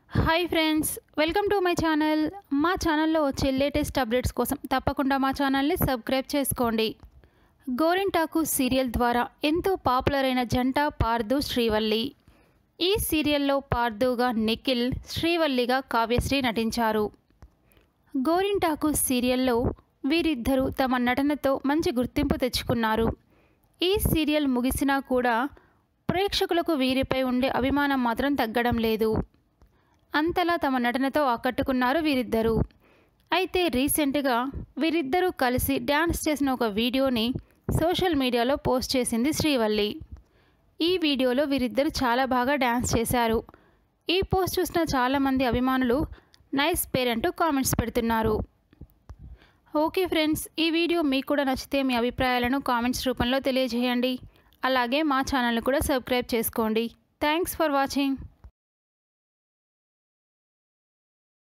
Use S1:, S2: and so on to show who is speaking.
S1: hi friends welcome to my channel మా ఛానల్లో వచ్చే లేటెస్ట్ అప్డేట్స్ కోసం తప్పకుండా మా ఛానల్ని సబ్స్క్రైబ్ చేసుకోండి గోరింటాకు సీరియల్ ద్వారా ఎంతో పాపులర్ అయిన జంట పార్దు శ్రీవల్లి ఈ సీరియల్లో పార్దుగా నిఖిల్ శ్రీవల్లిగా కావ్యశ్రీ నటించారు గోరింటాకు సీరియల్లో వీరిద్దరూ తమ నటనతో మంచి గుర్తింపు తెచ్చుకున్నారు ఈ సీరియల్ ముగిసినా కూడా ప్రేక్షకులకు వీరిపై ఉండే అభిమానం మాత్రం తగ్గడం లేదు అంతలా తమ నటనతో ఆకట్టుకున్నారు వీరిద్దరూ అయితే రీసెంట్గా వీరిద్దరూ కలిసి డ్యాన్స్ చేసిన ఒక వీడియోని సోషల్ మీడియాలో పోస్ట్ చేసింది శ్రీవల్లి ఈ వీడియోలో వీరిద్దరూ చాలా బాగా డ్యాన్స్ చేశారు ఈ పోస్ట్ చూసిన చాలామంది అభిమానులు నైస్ పేరెంట్ కామెంట్స్ పెడుతున్నారు ఓకే ఫ్రెండ్స్ ఈ వీడియో మీకు కూడా నచ్చితే మీ అభిప్రాయాలను కామెంట్స్ రూపంలో తెలియజేయండి అలాగే మా ఛానల్ని కూడా సబ్స్క్రైబ్ చేసుకోండి థ్యాంక్స్ ఫర్ వాచింగ్